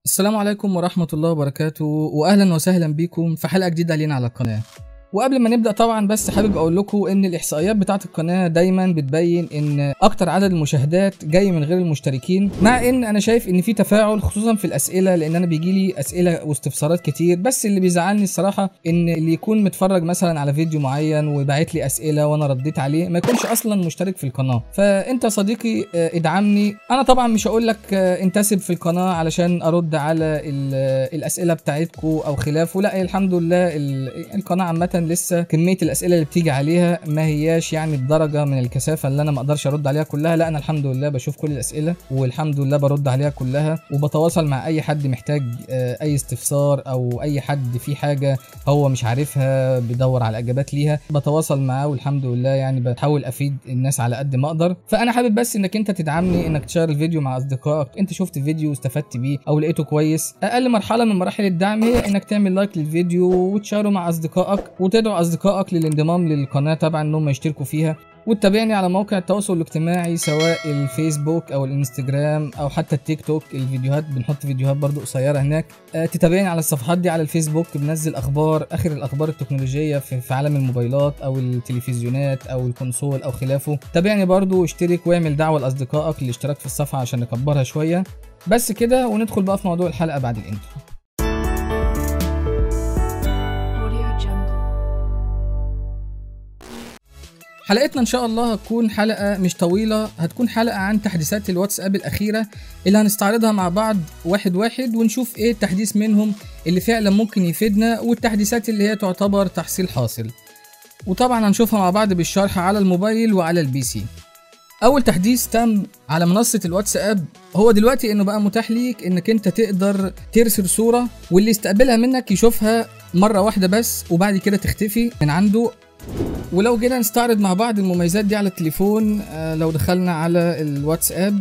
السلام عليكم ورحمة الله وبركاته وأهلا وسهلا بكم في حلقة جديدة لينا على القناة وقبل ما نبدأ طبعا بس حابب أقول لكم إن الإحصائيات بتاعة القناة دايما بتبين إن أكتر عدد المشاهدات جاي من غير المشتركين مع إن أنا شايف إن في تفاعل خصوصا في الأسئلة لأن أنا بيجيلي أسئلة واستفسارات كتير بس اللي بيزعلني الصراحة إن اللي يكون متفرج مثلا على فيديو معين وبعت لي أسئلة وأنا رديت عليه ما يكونش أصلا مشترك في القناة فأنت يا صديقي آه، ادعمني أنا طبعا مش هقول لك آه، انتسب في القناة علشان أرد على ال- الأسئلة بتاعتكم أو خلافه لا الحمد لله ال- القناة عامة لسه كمية الأسئلة اللي بتيجي عليها ما هياش يعني بدرجة من الكثافة اللي أنا ما أقدرش أرد عليها كلها لا أنا الحمد لله بشوف كل الأسئلة والحمد لله برد عليها كلها وبتواصل مع أي حد محتاج آه، أي استفسار أو أي حد في حاجة هو مش عارفها بيدور على إجابات ليها بتواصل معاه والحمد لله يعني بحاول أفيد الناس على قد ما أقدر فأنا حابب بس إنك أنت تدعمني إنك تشير الفيديو مع أصدقائك أنت شفت فيديو واستفدت بيه أو لقيته كويس أقل مرحلة من مراحل الدعم هي إنك تعمل لايك للفيديو وتشاره مع أصدقائك وتدعو أصدقائك للانضمام للقناة طبعا إنهم يشتركوا فيها وتتابعني على مواقع التواصل الاجتماعي سواء الفيسبوك او الانستجرام او حتى التيك توك الفيديوهات بنحط فيديوهات برضو قصيره هناك آه، تتابعني على الصفحات دي على الفيسبوك بنزل اخبار اخر الاخبار التكنولوجيه في, في عالم الموبايلات او التلفزيونات او الكونسول او خلافه تابعني برضو واشترك واعمل دعوه لاصدقائك للاشتراك في الصفحه عشان نكبرها شويه بس كده وندخل بقى في موضوع الحلقه بعد الانترو Audio Jungle. حلقتنا ان شاء الله هتكون حلقه مش طويله هتكون حلقه عن تحديثات الواتساب الاخيره اللي هنستعرضها مع بعض واحد واحد ونشوف ايه التحديث منهم اللي فعلا ممكن يفيدنا والتحديثات اللي هي تعتبر تحصيل حاصل وطبعا هنشوفها مع بعض بالشرح على الموبايل وعلى البي سي اول تحديث تم على منصه الواتساب هو دلوقتي انه بقى متاح ليك انك انت تقدر ترسل صوره واللي يستقبلها منك يشوفها مره واحده بس وبعد كده تختفي من عنده ولو جينا نستعرض مع بعض المميزات دي على التليفون آه، لو دخلنا على الواتساب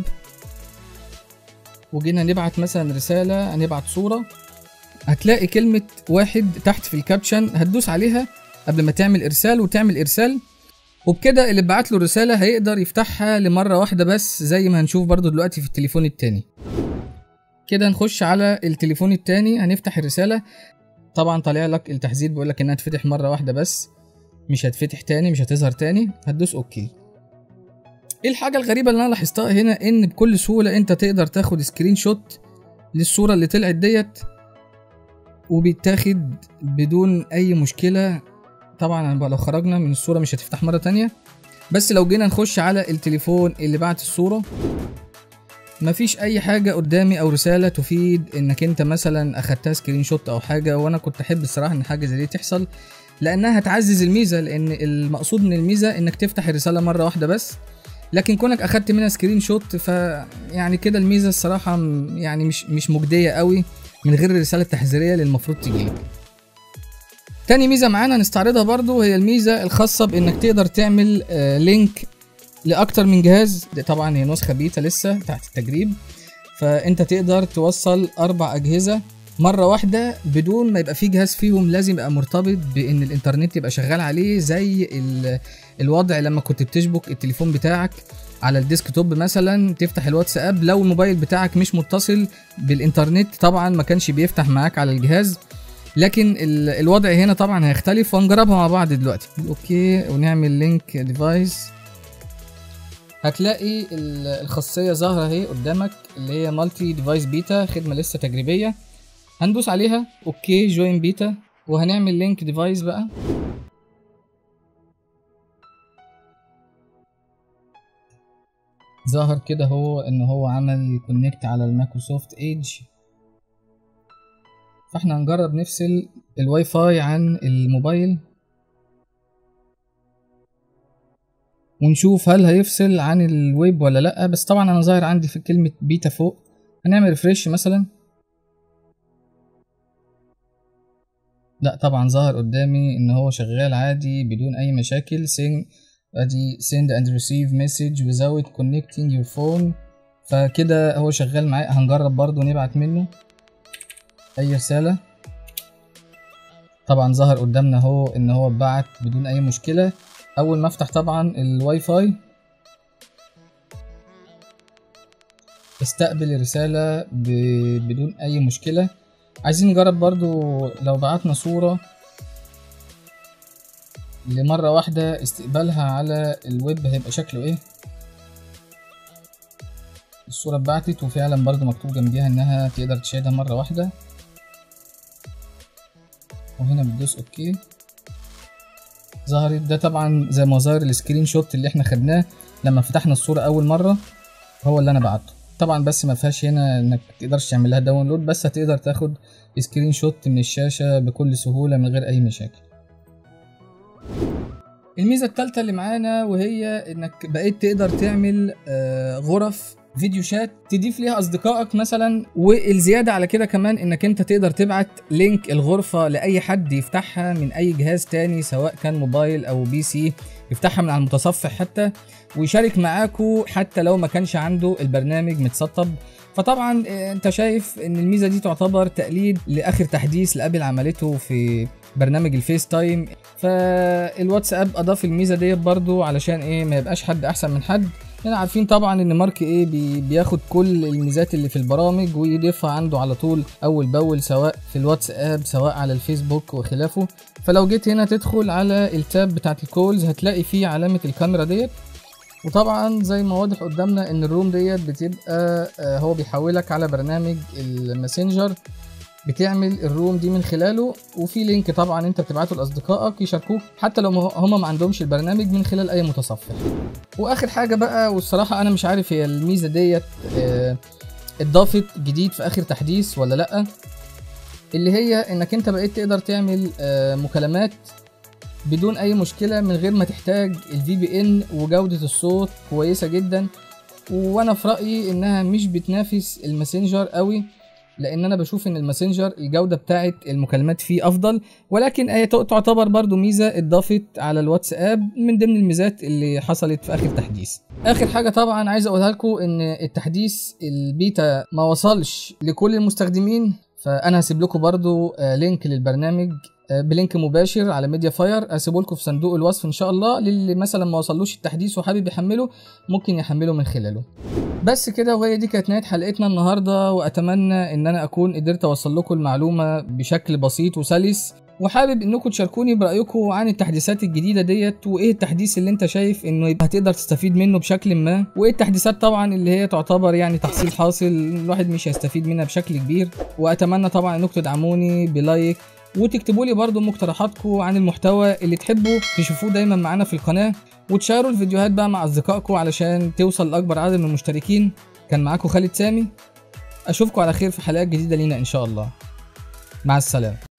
وجينا نبعت مثلا رسالة هنبعت صورة هتلاقي كلمة واحد تحت في الكابشن هتدوس عليها قبل ما تعمل إرسال وتعمل إرسال وبكده اللي بعت له الرسالة هيقدر يفتحها لمرة واحدة بس زي ما هنشوف برضو دلوقتي في التليفون التاني كده نخش على التليفون التاني هنفتح الرسالة طبعا طالع لك التحذير بيقول لك انها تفتح مرة واحدة بس مش هتفتح تاني مش هتظهر تاني هتدوس اوكي ايه الحاجة الغريبة اللي انا لاحظتها هنا ان بكل سهولة انت تقدر تاخد سكرين شوت للصورة اللي طلعت ديت وبيتاخد بدون اي مشكلة طبعا بقى لو خرجنا من الصورة مش هتفتح مرة تانية بس لو جينا نخش على التليفون اللي بعت الصورة مفيش اي حاجة قدامي او رسالة تفيد انك انت مثلا اخدتها سكرين شوت او حاجة وانا كنت احب الصراحة ان حاجة زي دي تحصل لانها هتعزز الميزه لان المقصود من الميزه انك تفتح الرساله مره واحده بس لكن كونك اخدت منها سكرين شوت ف يعني كده الميزه الصراحه م- يعني مش مش مجديه قوي من غير الرساله التحذيريه اللي المفروض تجيلك تاني ميزه معانا هنستعرضها برضو هي الميزه الخاصه بانك تقدر تعمل آه، لينك لاكتر من جهاز دي طبعا هي نسخه بيتا لسه تحت التجريب فانت تقدر توصل اربع اجهزه مره واحده بدون ما يبقى في جهاز فيهم لازم يبقى مرتبط بان الانترنت يبقى شغال عليه زي ال- الوضع لما كنت بتشبك التليفون بتاعك على الديسك توب مثلا تفتح الواتساب لو الموبايل بتاعك مش متصل بالانترنت طبعا ما كانش بيفتح معاك على الجهاز لكن ال- الوضع هنا طبعا هيختلف وهنجربها مع بعض دلوقتي اوكي ونعمل لينك ديفايس هتلاقي ال- الخاصيه ظاهره اهي قدامك اللي هي مالتي ديفايس بيتا خدمه لسه تجريبيه هندوس عليها اوكي جوين بيتا وهنعمل لينك ديفايس بقى ظهر كده هو ان هو عمل كونكت على المايكروسوفت ايدج فاحنا هنجرب نفصل الواي فاي عن الموبايل ونشوف هل هيفصل عن الويب ولا لا بس طبعا انا ظاهر عندي في كلمة بيتا فوق هنعمل ريفريش مثلا لا طبعا ظهر قدامي ان هو شغال عادي بدون اي مشاكل send ادي send and receive message without connecting your phone فكده هو شغال معايا هنجرب برضو نبعت منه اي رسالة طبعا ظهر قدامنا هو ان هو اتبعت بدون اي مشكلة اول ما افتح طبعا الواي فاي تستقبل رسالة ب... بدون اي مشكلة عايزين نجرب برضو لو بعتنا صورة لمرة واحدة استقبالها على الويب هيبقى شكله ايه الصورة اتبعتت وفعلا برضو مكتوب جنبيها انها تقدر تشاهدها مرة واحدة وهنا بتدوس اوكي ظهرت ده طبعا زي ما ظهر السكرين شوت اللي احنا خدناه لما فتحنا الصورة اول مرة هو اللي انا بعته طبعا بس ما فيهاش هنا انك تقدرش تعمل لها داونلود بس هتقدر تاخد سكرين شوت من الشاشة بكل سهولة من غير اي مشاكل الميزة التالتة اللي معانا وهي انك بقيت تقدر تعمل آه، غرف فيديو شات تضيف ليها اصدقائك مثلا والزياده على كده كمان انك انت تقدر تبعت لينك الغرفه لاي حد يفتحها من اي جهاز تاني سواء كان موبايل او بي سي يفتحها من على المتصفح حتى ويشارك معاكو حتى لو ما كانش عنده البرنامج متسطب فطبعا آه، انت شايف ان الميزه دي تعتبر تقليد لاخر تحديث لابل عملته في برنامج الفيس تايم فالواتساب اضاف الميزه ديت برضو علشان ايه ما يبقاش حد احسن من حد احنا عارفين طبعا ان مارك ايه بي بياخد كل الميزات اللي في البرامج ويضيفها عنده على طول اول باول سواء في الواتساب سواء على الفيسبوك وخلافه فلو جيت هنا تدخل على التاب بتاعت الكولز هتلاقي فيه علامة الكاميرا ديت وطبعا زي ما واضح قدامنا ان الروم ديت بتبقى آه، هو بيحولك على برنامج الماسنجر بتعمل الروم دي من خلاله وفي لينك طبعا انت بتبعته لاصدقائك يشاركوك حتى لو هم ما عندهمش البرنامج من خلال اي متصفح واخر حاجه بقى والصراحه انا مش عارف هي الميزه ديت آه، اتضافت جديد في اخر تحديث ولا لا اللي هي انك انت بقيت تقدر تعمل آه، مكالمات بدون اي مشكله من غير ما تحتاج الفي بي ان وجوده الصوت كويسه جدا وانا في رايي انها مش بتنافس الماسنجر قوي لان انا بشوف ان الماسنجر الجوده بتاعه المكالمات فيه افضل ولكن هي تعتبر برضو ميزه اتضافت على الواتساب من ضمن الميزات اللي حصلت في اخر تحديث اخر حاجه طبعا عايز اقولها لكم ان التحديث البيتا ما وصلش لكل المستخدمين فانا هسيب لكم برضو آه، لينك للبرنامج آه، بلينك مباشر على ميديا فاير هسيبه لكم في صندوق الوصف ان شاء الله للي مثلا ما وصلوش التحديث وحابب يحمله ممكن يحمله من خلاله بس كده وهي دي كانت نهايه حلقتنا النهارده واتمنى ان انا اكون قدرت اوصل لكم المعلومه بشكل بسيط وسلس وحابب انكم تشاركوني برايكم عن التحديثات الجديده ديت وايه التحديث اللي انت شايف انه يبقى هتقدر تستفيد منه بشكل ما وايه التحديثات طبعا اللي هي تعتبر يعني تحصيل حاصل الواحد مش هيستفيد منها بشكل كبير واتمنى طبعا انكم تدعموني بلايك وتكتبوا لي برضو مقترحاتكم عن المحتوى اللي تحبوا تشوفوه دايما معانا في القناه وتشاروا الفيديوهات بقى مع اصدقائكم علشان توصل لاكبر عدد من المشتركين كان معاكم خالد سامي اشوفكم على خير في حلقات جديده لينا ان شاء الله مع السلامه